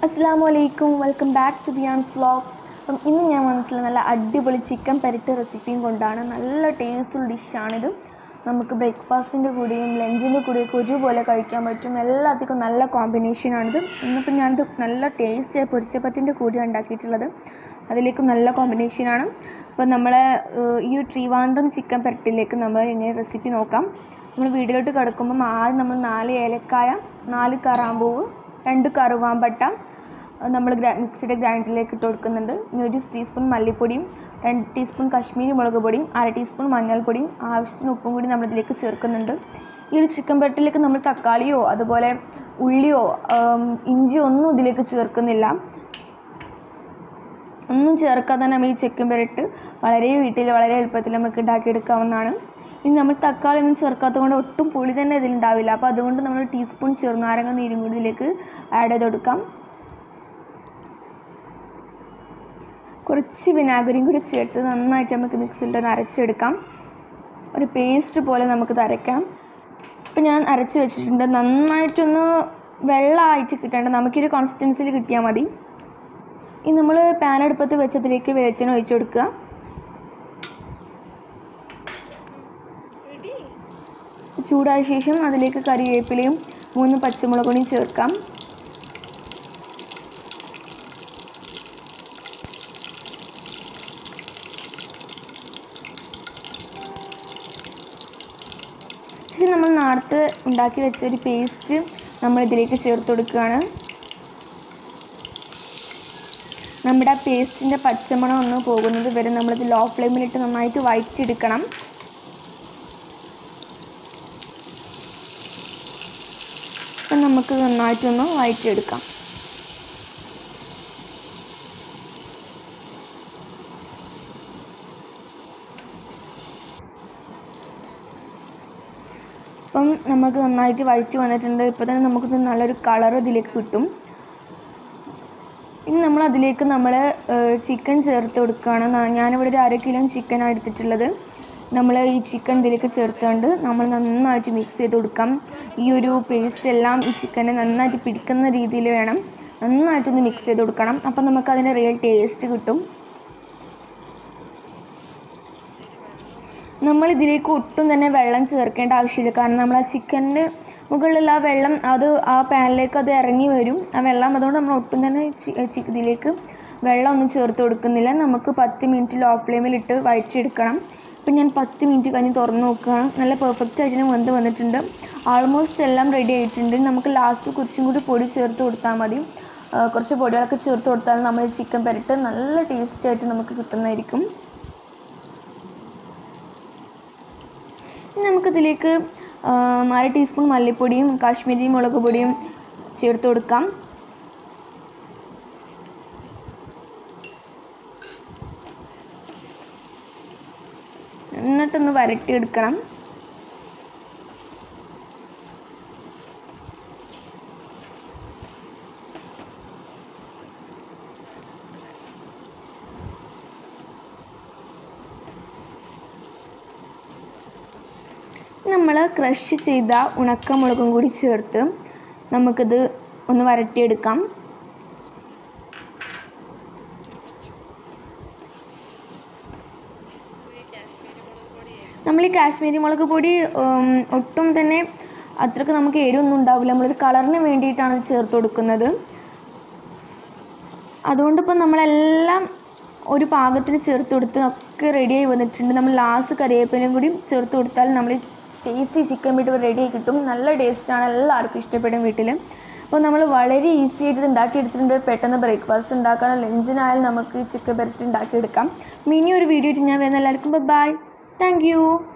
അസ്സാം വലൈക്കും welcome back to Diyan's vlogs അപ്പം ഇന്ന് ഞാൻ വന്നിട്ടുള്ള നല്ല അടിപൊളി ചിക്കൻ പെരട്ട് റെസിപ്പിയും കൊണ്ടാണ് നല്ല ടേസ്റ്റുള്ള ഡിഷാണിത് നമുക്ക് ബ്രേക്ക്ഫാസ്റ്റിൻ്റെ കൂടെയും ലഞ്ചിൻ്റെ കൂടെയൊക്കെ ഒരുപോലെ കഴിക്കാൻ പറ്റും എല്ലാത്തിനും നല്ല കോമ്പിനേഷനാണിത് ഇന്നിപ്പോൾ ഞാനിത് നല്ല ടേസ്റ്റ് പൊരിച്ചപ്പത്തിൻ്റെ കൂടെയാണ് ഉണ്ടാക്കിയിട്ടുള്ളത് അതിലേക്ക് നല്ല കോമ്പിനേഷനാണ് അപ്പോൾ നമ്മളെ ഏഹ്, ഈ ഒരു ട്രിവാൻഡ്രം ചിക്കൻ പെരട്ടിലേക്ക് നമ്മൾ എങ്ങനെ റെസിപ്പി നോക്കാം നമ്മൾ വീട്ടിലോട്ട് കിടക്കുമ്പം ആദ്യം നമ്മൾ നാല് ഏലക്കായ നാല് കറാമ്പൂവ് രണ്ട് കറുവാമ്പട്ട നമ്മൾ ഗ്രാ മിക്സിയുടെ ഗ്രൈൻഡറിലേക്ക് ഇട്ട് കൊടുക്കുന്നുണ്ട് ഇനി ഒരു ടീസ്പൂൺ മല്ലിപ്പൊടിയും രണ്ട് ടീസ്പൂൺ കശ്മീരി മുളക് പൊടിയും അര ടീസ്പൂൺ മഞ്ഞൾപ്പൊടിയും ആവശ്യത്തിന് ഉപ്പും കൂടി നമ്മൾ ഇതിലേക്ക് ചേർക്കുന്നുണ്ട് ഈ ഒരു ചിക്കൻ പെരട്ടിലേക്ക് നമ്മൾ തക്കാളിയോ അതുപോലെ ഉള്ളിയോ ആം, ഇഞ്ചിയോ ഒന്നും ഇതിലേക്ക് ചേർക്കുന്നില്ല ഒന്നും ചേർക്കാതെ തന്നെ നമ്മൾ ഈ ചിക്കൻ പെരട്ട് വളരെ വീട്ടിൽ വളരെ എളുപ്പത്തിൽ നമുക്ക് ഉണ്ടാക്കിയെടുക്കാവുന്നതാണ് ഇനി നമ്മൾ തക്കാളി ഒന്നും ചേർക്കാത്തത് കൊണ്ട് ഒട്ടും പുളി തന്നെ ഇതിലുണ്ടാവില്ല അപ്പോൾ അതുകൊണ്ട് നമ്മൾ ടീസ്പൂൺ ചെറുനാരങ്ങ നീരും കൂടി ഇതിലേക്ക് ആഡ് ചെയ്ത് കൊടുക്കാം കുറച്ച് വിനാഗിരിയും കൂടി ചേർത്ത് നന്നായിട്ട് നമുക്ക് മിക്സിയിൽ ഒന്ന് അരച്ചെടുക്കാം ഒരു പേസ്റ്റ് പോലെ നമുക്ക് അരയ്ക്കാം ഇപ്പം ഞാൻ അരച്ച് വെച്ചിട്ടുണ്ട് നന്നായിട്ടൊന്ന് വെള്ളമായിട്ട് കിട്ടേണ്ട നമുക്കൊരു കോൺസിസ്റ്റൻസിയിൽ കിട്ടിയാൽ മതി ഇനി നമ്മൾ പാൻ അടുപ്പത്ത് വെച്ചതിലേക്ക് വെളിച്ചെണ്ണ ഒഴിച്ചു കൊടുക്കുക ചൂടായ ശേഷം അതിലേക്ക് കറിവേപ്പിലയും മൂന്ന് പച്ചമുളകും ചേർക്കാം ശേഷം നമ്മൾ നേരത്തെ ഉണ്ടാക്കി വെച്ച ഒരു പേസ്റ്റ് നമ്മൾ ഇതിലേക്ക് ചേർത്ത് കൊടുക്കുകയാണ് നമ്മുടെ ആ പേസ്റ്റിൻ്റെ പച്ചമണം ഒന്ന് പോകുന്നത് വരെ നമ്മളിത് ലോ ഫ്ലെയിമിലിട്ട് നന്നായിട്ട് വഴറ്റിയെടുക്കണം അപ്പം നമുക്ക് നന്നായിട്ടൊന്ന് വഴറ്റിയെടുക്കാം അപ്പം നമുക്ക് നന്നായിട്ട് വഴറ്റി വന്നിട്ടുണ്ട് ഇപ്പോൾ തന്നെ നമുക്കിത് നല്ലൊരു കളർ ഇതിലേക്ക് കിട്ടും ഇനി നമ്മൾ അതിലേക്ക് നമ്മൾ ചിക്കൻ ചേർത്ത് കൊടുക്കുകയാണ് ന- ഞാനിവിടെ ഒരു അര കിലോ ചിക്കനാണ് എടുത്തിട്ടുള്ളത് നമ്മൾ ഈ ചിക്കൻ ഇതിലേക്ക് ചേർത്തുകൊണ്ട് നമ്മൾ നന്നായിട്ട് മിക്സ് ചെയ്ത് കൊടുക്കാം ഈ ഒരു പേസ്റ്റ് എല്ലാം ഈ ചിക്കനെ നന്നായിട്ട് പിടിക്കുന്ന രീതിയിൽ വേണം നന്നായിട്ടൊന്ന് മിക്സ് ചെയ്ത് കൊടുക്കണം അപ്പം നമുക്ക് അതിൻ്റെ റിയൽ ടേസ്റ്റ് കിട്ടും നമ്മൾ ഇതിലേക്ക് ഒട്ടും തന്നെ വെള്ളം ചേർക്കേണ്ട ആവശ്യമില്ല കാരണം നമ്മൾ ആ ചിക്കൻ്റെ മുകളിലുള്ള ആ വെള്ളം അത് ആ പാനിലേക്ക് അത് ഇറങ്ങി വരും ആ വെള്ളം അതുകൊണ്ട് നമ്മൾ ഒട്ടും തന്നെ ചി- ചി- ഇതിലേക്ക് വെള്ളം ഒന്നും ചേർത്ത് കൊടുക്കുന്നില്ല നമുക്ക് പത്ത് മിനിറ്റ് ലോ ഫ്ലെയിമിലിട്ട് വഴറ്റിയെടുക്കണം ഇപ്പം ഞാൻ പത്ത് മിനിറ്റ് കഴിഞ്ഞ് തുറന്ന് നോക്കുകയാണ് നല്ല പെർഫെക്റ്റ് ആയിട്ട് തന്നെ വെന്ത് വന്നിട്ടുണ്ട് ആൾമോസ്റ്റ് എല്ലാം റെഡി ആയിട്ടുണ്ട് നമുക്ക് ലാസ്റ്റ് കുറച്ചും കൂടി പൊടി ചേർത്ത് കൊടുത്താൽ മതി ആ, കുറച്ച് പൊടികളൊക്കെ ചേർത്ത് കൊടുത്താൽ നമ്മൾ ചിക്കൻ പെരട്ട് നല്ല ടേസ്റ്റി ആയിട്ട് നമുക്ക് കിട്ടുന്നതായിരിക്കും ഇനി നമുക്കിതിലേക്ക് ആം, അര ടീസ്പൂൺ മല്ലിപ്പൊടിയും കാശ്മീരി മുളക് പൊടിയും ചേർത്ത് കൊടുക്കാം എന്നിട്ടൊന്ന് വരട്ടിയെടുക്കണം നമ്മൾ ക്രഷ് ചെയ്ത ഉണക്കമുളകും കൂടി ചേർത്ത് നമുക്കിത് ഒന്ന് വരട്ടിയെടുക്കാം നമ്മൾ ഈ കാശ്മീരി മുളക് പൊടി ഉം, ഒട്ടും തന്നെ അത്രക്ക് നമുക്ക് എരിവൊന്നും ഉണ്ടാവില്ല നമ്മളൊരു കളറിന് വേണ്ടിയിട്ടാണ് ഇത് ചേർത്ത് കൊടുക്കുന്നത് അതുകൊണ്ടിപ്പോൾ നമ്മളെല്ലാം ഒരു പാകത്തിന് ചേർത്ത് കൊടുത്ത് ഒക്കെ റെഡിയായി വന്നിട്ടുണ്ട് നമ്മൾ ലാസ്റ്റ് കറിവേപ്പിലയും കൂടി ചേർത്ത് കൊടുത്താൽ നമ്മൾ ടേസ്റ്റി ചിക്കൻ വീട്ട് റെഡിയായി കിട്ടും നല്ല ടേസ്റ്റാണ് എല്ലാവർക്കും ഇഷ്ടപ്പെടും വീട്ടിൽ അപ്പോൾ നമ്മൾ വളരെ ഈസി ആയിട്ട് ഇത് ഉണ്ടാക്കിയെടുത്തിട്ടുണ്ട് പെട്ടെന്ന് ബ്രേക്ക്ഫാസ്റ്റ് ഉണ്ടാക്കാനോ ലഞ്ചിനായാലും നമുക്ക് ചിക്കൻ പെരട്ടി ഉണ്ടാക്കിയെടുക്കാം മിനി ഒരു വീഡിയോ ആയിട്ട് ഞാൻ വരുന്ന എല്ലാവർക്കും ബൈ താങ്ക് യു